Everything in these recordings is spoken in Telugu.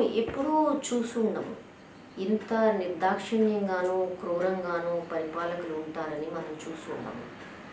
ఎప్పుడూ చూసి ఉండము ఇంత నిర్దాక్షిణ్యంగాను క్రూరంగాను పరిపాలకులు ఉంటారని మనం చూసి ఉండము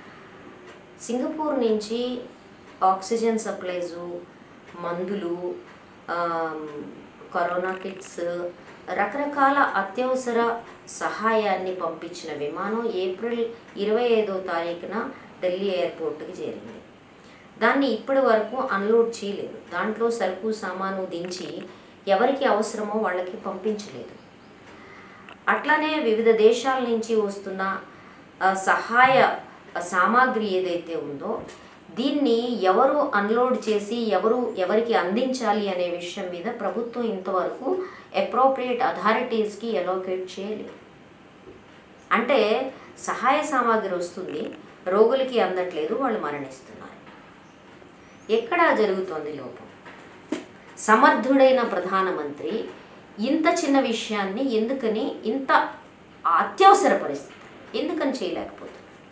సింగపూర్ నుంచి ఆక్సిజన్ సప్లైజు మందులు ఆమ్, కరోనా కిట్స్ రకరకాల అత్యవసర సహాయాన్ని పంపించిన విమానం ఏప్రిల్ ఇరవై ఐదో తారీఖున ఢిల్లీ ఎయిర్పోర్ట్కి చేరింది దాన్ని ఇప్పటి వరకు అన్లోడ్ చేయలేదు దాంట్లో సరుకు సామాను దించి ఎవరికి అవసరమో వాళ్ళకి పంపించలేదు అట్లానే వివిధ దేశాల నుంచి వస్తున్న ఆ, సహాయ సామాగ్రి ఏదైతే ఉందో దీన్ని ఎవరు అన్లోడ్ చేసి ఎవరు ఎవరికి అందించాలి అనే విషయం మీద ప్రభుత్వం ఇంతవరకు అప్రోప్రియేట్ అథారిటీస్కి ఎలోకేట్ చేయలేదు అంటే సహాయ సామాగ్రి వస్తుంది రోగులకి అందట్లేదు వాళ్ళు మరణిస్తున్నారు ఎక్కడ జరుగుతోంది లోపం సమర్థుడైన ప్రధానమంత్రి ఇంత చిన్న విషయాన్ని ఎందుకని ఇంత అత్యవసర పరిస్థితి ఎందుకని చేయలేకపోతుంది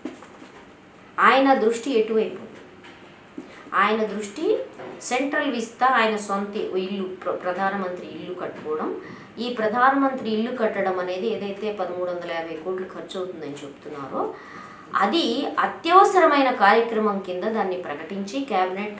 ఆయన దృష్టి ఎటువైపు ఉంది? ఆయన దృష్టి సెంట్రల్ విస్తా ఆయన సొంత ఇల్లు ప్ర- ప్రధానమంత్రి ఇల్లు కట్టుకోవడం ఈ ప్రధానమంత్రి ఇల్లు కట్టడం అనేది ఏదైతే పదమూడు వందల యాభై కోట్లు ఖర్చు అవుతుందని చెప్తున్నారో అది అత్యవసరమైన కార్యక్రమం కింద దాన్ని ప్రకటించి క్యాబినెట్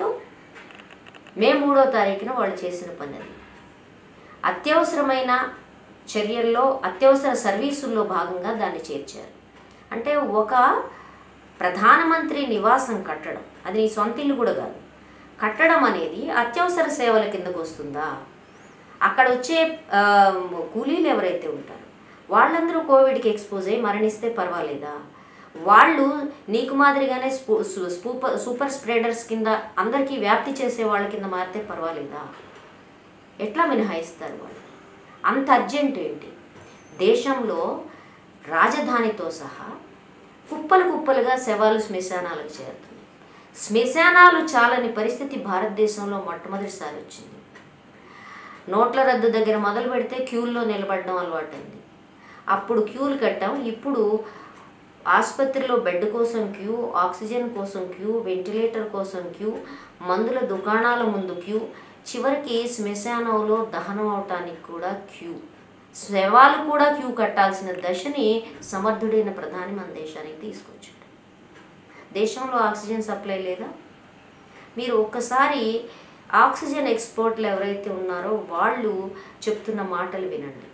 మే మూడో తారీఖున వాళ్ళు చేసిన పని అది అత్యవసరమైన చర్యల్లో అత్యవసర సర్వీసుల్లో భాగంగా దాన్ని చేర్చారు అంటే ఒక ప్రధానమంత్రి నివాసం కట్టడం అది నీ సొంత ఇల్లు కూడా కాదు కట్టడం అనేది అత్యవసర సేవల కిందకు వస్తుందా అక్కడ వచ్చే ఆ, కూలీలు ఎవరైతే ఉంటారో వాళ్ళందరూ కోవిడ్కి ఎక్స్పోజ్ అయ్యి మరణిస్తే పర్వాలేదా వాళ్ళు నీకు మాదిరిగానే స్పూ సు- స్పూపర్ సూపర్ స్ప్రెడర్స్ కింద అందరికీ వ్యాప్తి చేసే వాళ్ళ కింద మారితే పర్వాలేదా ఎట్లా మినహాయిస్తారు వాళ్ళు అంత అర్జెంట్ ఏంటి దేశంలో రాజధానితో సహా కుప్పలు కుప్పలుగా శవాలు శ్మశానాలకు చేరుతున్నాయి శ్మశానాలు చాలని పరిస్థితి భారతదేశంలో మొట్టమొదటిసారి వచ్చింది నోట్ల రద్దు దగ్గర మొదలు పెడితే క్యూల్లో నిలబడడం అలవాటైంది అప్పుడు క్యూలు కట్టాం ఇప్పుడు ఆసుపత్రిలో బెడ్ కోసం క్యూ ఆక్సిజన్ కోసం క్యూ వెంటిలేటర్ కోసం క్యూ మందుల దుకాణాల ముందు క్యూ చివరికి శ్మశానంలో దహనం అవటానికి కూడా క్యూ శవాలు కూడా క్యూ కట్టాల్సిన దశని సమర్థుడైన ప్రధాని మన దేశానికి తీసుకొచ్చాడు దేశంలో ఆక్సిజన్ సప్లై లేదా మీరు ఒక్కసారి ఆక్సిజన్ ఎక్స్పోర్ట్లు ఎవరైతే ఉన్నారో వాళ్ళు చెప్తున్న మాటలు వినండి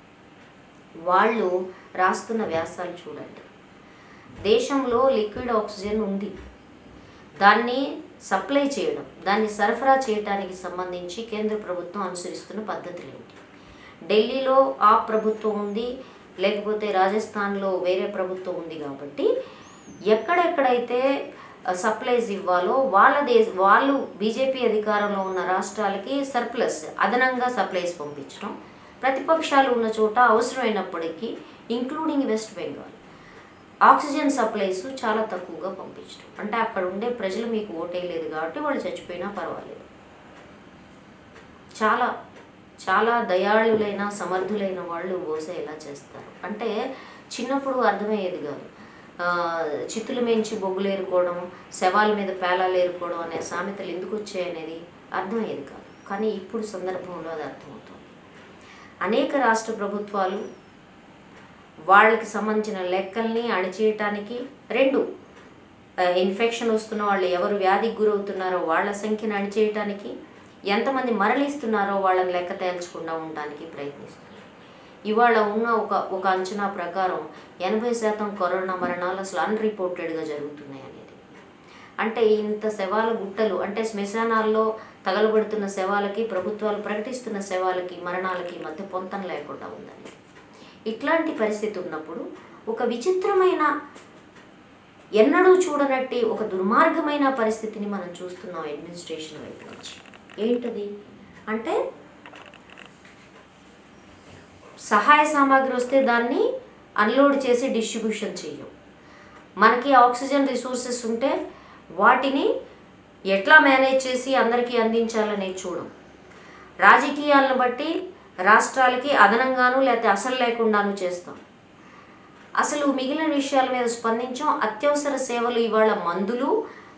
వాళ్ళు రాస్తున్న వ్యాసాలు చూడండి దేశంలో లిక్విడ్ ఆక్సిజన్ ఉంది దాన్ని సప్లై చేయడం దాన్ని సరఫరా చేయడానికి సంబంధించి కేంద్ర ప్రభుత్వం అనుసరిస్తున్న పద్ధతులు ఏంటి ఢిల్లీలో ఆ ప్రభుత్వం ఉంది లేకపోతే రాజస్థాన్లో వేరే ప్రభుత్వం ఉంది కాబట్టి ఎక్కడెక్కడైతే సప్లైస్ ఇవ్వాలో వాళ్ళ దేశ వాళ్ళు బీజేపీ అధికారంలో ఉన్న రాష్ట్రాలకి సర్ప్లస్ అదనంగా సప్లైస్ పంపించడం ప్రతిపక్షాలు ఉన్న చోట అవసరమైనప్పటికీ including West Bengal oxygen supplies చాలా తక్కువగా పంపించడం అంటే అక్కడ ఉండే ప్రజలు మీకు ఓటేయలేదు కాబట్టి వాళ్ళు చచ్చిపోయినా పర్వాలేదు చాలా చాలా దయాళులైన సమర్థులైన వాళ్ళు బహుశా ఇలా చేస్తారు అంటే చిన్నప్పుడు అర్థమయ్యేది కాదు ఆ, చిత్తులు మించి బొగ్గులు ఏరుకోవడం శవాల మీద పేలాలు ఏరుకోవడం అనే సామెతలు ఎందుకు వచ్చాయనేది అర్థమయ్యేది కాదు కానీ ఇప్పుడు సందర్భంలో అది అర్థమవుతుంది అనేక రాష్ట్ర ప్రభుత్వాలు వాళ్ళకి సంబంధించిన లెక్కల్ని అణిచేయటానికి రెండు ఆ, ఇన్ఫెక్షన్ వస్తున్న వాళ్ళు ఎవరు వ్యాధికి గురవుతున్నారో వాళ్ళ సంఖ్యను అణిచేయటానికి ఎంతమంది మరణిస్తున్నారో వాళ్ళని లెక్క తేల్చకుండా ఉండడానికి ప్రయత్నిస్తున్నారు ఇవాళ ఉన్న ఒక ఒక అంచనా ప్రకారం ఎనభై శాతం కరోనా మరణాలు అసలు అన్రిపోర్టెడ్గా జరుగుతున్నాయి అనేది అంటే ఇంత శవాల గుట్టలు అంటే శ్మశానాల్లో తగలబడుతున్న శవాలకి ప్రభుత్వాలు ప్రకటిస్తున్న శవాలకి మరణాలకి మధ్య పొంతం లేకుండా ఉందని ఇట్లాంటి పరిస్థితి ఉన్నప్పుడు ఒక విచిత్రమైన ఎన్నడూ చూడనట్టి ఒక దుర్మార్గమైన పరిస్థితిని మనం చూస్తున్నాం అడ్మినిస్ట్రేషన్ వైపు నుంచి ఏంటది అంటే సహాయ సామాగ్రి వస్తే దాన్ని అన్లోడ్ చేసి డిస్ట్రిబ్యూషన్ చెయ్యం మనకి ఆక్సిజన్ రిసోర్సెస్ ఉంటే వాటిని ఎట్లా మేనేజ్ చేసి అందరికీ అందించాలనేది చూడం రాజకీయాలను బట్టి రాష్ట్రాలకి అదనంగాను లేకపోతే అసలు లేకుండాను చేస్తాం అసలు మిగిలిన విషయాల మీద స్పందించాం అత్యవసర సేవలు ఇవాళ మందులు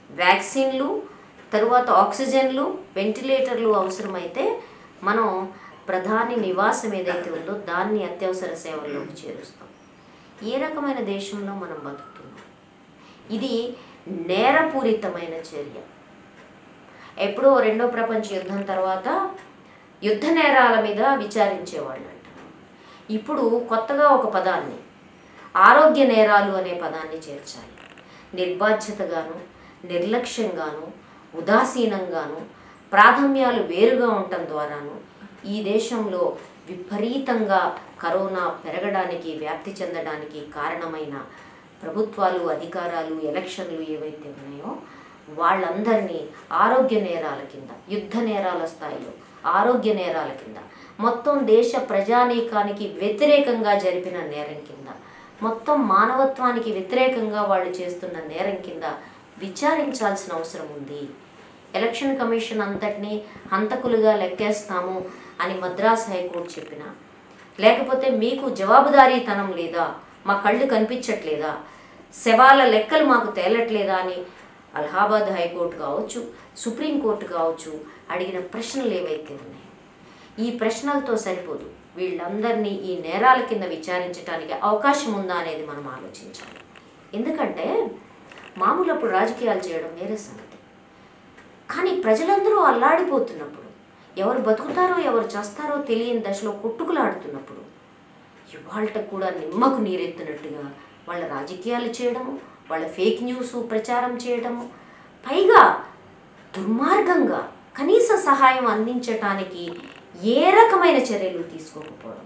వ్యాక్సిన్లు తరువాత ఆక్సిజన్లు వెంటిలేటర్లు అవసరమైతే మనం ప్రధాని నివాసం ఏదైతే ఉందో దాన్ని అత్యవసర సేవల్లోకి చేరుస్తాం ఏ రకమైన దేశంలో మనం బతుకుతున్నాం ఇది నేరపూరితమైన చర్య ఎప్పుడో రెండో ప్రపంచ యుద్ధం తర్వాత యుద్ధ నేరాల మీద విచారించేవాళ్ళంట ఇప్పుడు కొత్తగా ఒక పదాన్ని ఆరోగ్య నేరాలు అనే పదాన్ని చేర్చాలి నిర్బాధ్యతగాను నిర్లక్ష్యంగాను ఉదాసీనంగాను ప్రాధాన్యాలు వేరుగా ఉండటం ద్వారాను ఈ దేశంలో విపరీతంగా కరోనా పెరగడానికి వ్యాప్తి చెందడానికి కారణమైన ప్రభుత్వాలు అధికారాలు ఎలక్షన్లు ఏవైతే ఉన్నాయో వాళ్ళందరినీ ఆరోగ్య నేరాల కింద యుద్ధ నేరాల స్థాయిలో ఆరోగ్య నేరాల కింద మొత్తం దేశ ప్రజానీకానికి వ్యతిరేకంగా జరిపిన నేరం కింద మొత్తం మానవత్వానికి వ్యతిరేకంగా వాళ్ళు చేస్తున్న నేరం కింద విచారించాల్సిన అవసరం ఉంది ఎలక్షన్ కమిషన్ అంతటినీ హంతకులుగా లెక్కేస్తాము అని మద్రాస్ హైకోర్టు చెప్పిన లేకపోతే మీకు జవాబుదారీతనం లేదా మా కళ్ళు కనిపించట్లేదా శవాల లెక్కలు మాకు తేలట్లేదా అని అలహాబాద్ హైకోర్టు కావచ్చు సుప్రీంకోర్టు కావచ్చు అడిగిన ప్రశ్నలు ఏవైతే ఉన్నాయో ఈ ప్రశ్నలతో సరిపోదు వీళ్ళందరినీ ఈ నేరాల కింద విచారించడానికి అవకాశం ఉందా అనేది మనం ఆలోచించాలి ఎందుకంటే మామూలు అప్పుడు రాజకీయాలు చేయడం వేరే సంగతి కానీ ప్రజలందరూ అల్లాడిపోతున్నప్పుడు ఎవరు బతుకుతారో ఎవరు చేస్తారో తెలియని దశలో కొట్టుకులాడుతున్నప్పుడు ఇవాళ కూడా నిమ్మకు నీరెత్తినట్టుగా వాళ్ళ రాజకీయాలు చేయడము వాళ్ళ ఫేక్ న్యూస్ ప్రచారం చేయడము పైగా దుర్మార్గంగా కనీస సహాయం అందించటానికి ఏ రకమైన చర్యలు తీసుకోకపోవడం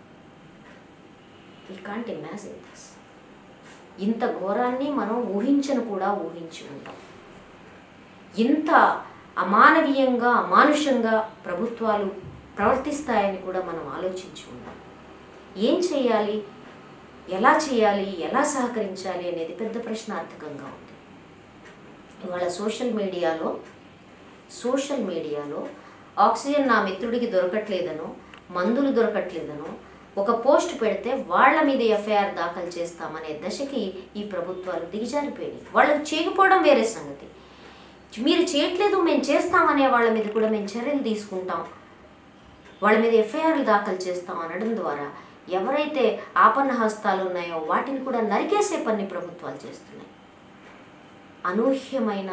ఈ కాంట్ ఇమాజిన్ దిస్ ఇంత ఘోరాన్ని మనం ఊహించను కూడా ఊహించి ఉంటాం ఇంత అమానవీయంగా అమానుషంగా ప్రభుత్వాలు ప్రవర్తిస్తాయని కూడా మనం ఆలోచించి ఉన్నాం ఏం చేయాలి ఎలా చేయాలి ఎలా సహకరించాలి అనేది పెద్ద ప్రశ్నార్థకంగా ఉంది ఇవాళ సోషల్ మీడియాలో సోషల్ మీడియాలో ఆక్సిజన్ నా మిత్రుడికి దొరకట్లేదనో మందులు దొరకట్లేదనో ఒక పోస్ట్ పెడితే వాళ్ళ మీద ఎఫ్ఐఆర్ దాఖలు చేస్తామనే దశకి ఈ ప్రభుత్వాలు దిగజారిపోయినాయి వాళ్ళకి చేయకపోవడం వేరే సంగతి మీరు చేయట్లేదు మేము చేస్తామనే వాళ్ళ మీద కూడా మేము చర్యలు తీసుకుంటాం వాళ్ళ మీద ఎఫ్ఐఆర్లు దాఖలు చేస్తాం అనడం ద్వారా ఎవరైతే ఆపన్న హస్తాలు ఉన్నాయో వాటిని కూడా నరికేసే పని ప్రభుత్వాలు చేస్తున్నాయి అనూహ్యమైన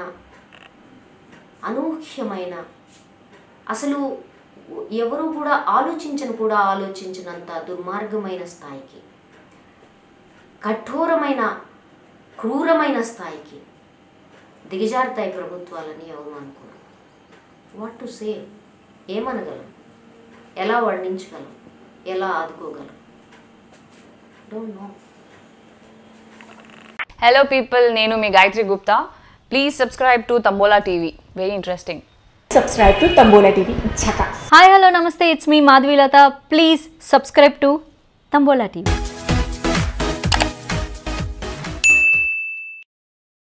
అనూహ్యమైన అసలు ఎవరు కూడా ఆలోచించను కూడా ఆలోచించినంత దుర్మార్గమైన స్థాయికి కఠోరమైన క్రూరమైన స్థాయికి దిగజారుతాయి ప్రభుత్వాలని ఎవరు అనుకున్నారు వాట్ టు సే ఏమనగలం ఎలా వర్ణించగలం ఎలా ఆదుకోగలం డోంట్ నో హలో పీపుల్ నేను మీ Gayatri Gupta please subscribe to Tambola TV very interesting subscribe to Tambola TV. Chaka. Hi hello namaste it's me Madhavilatha please subscribe to Tambola TV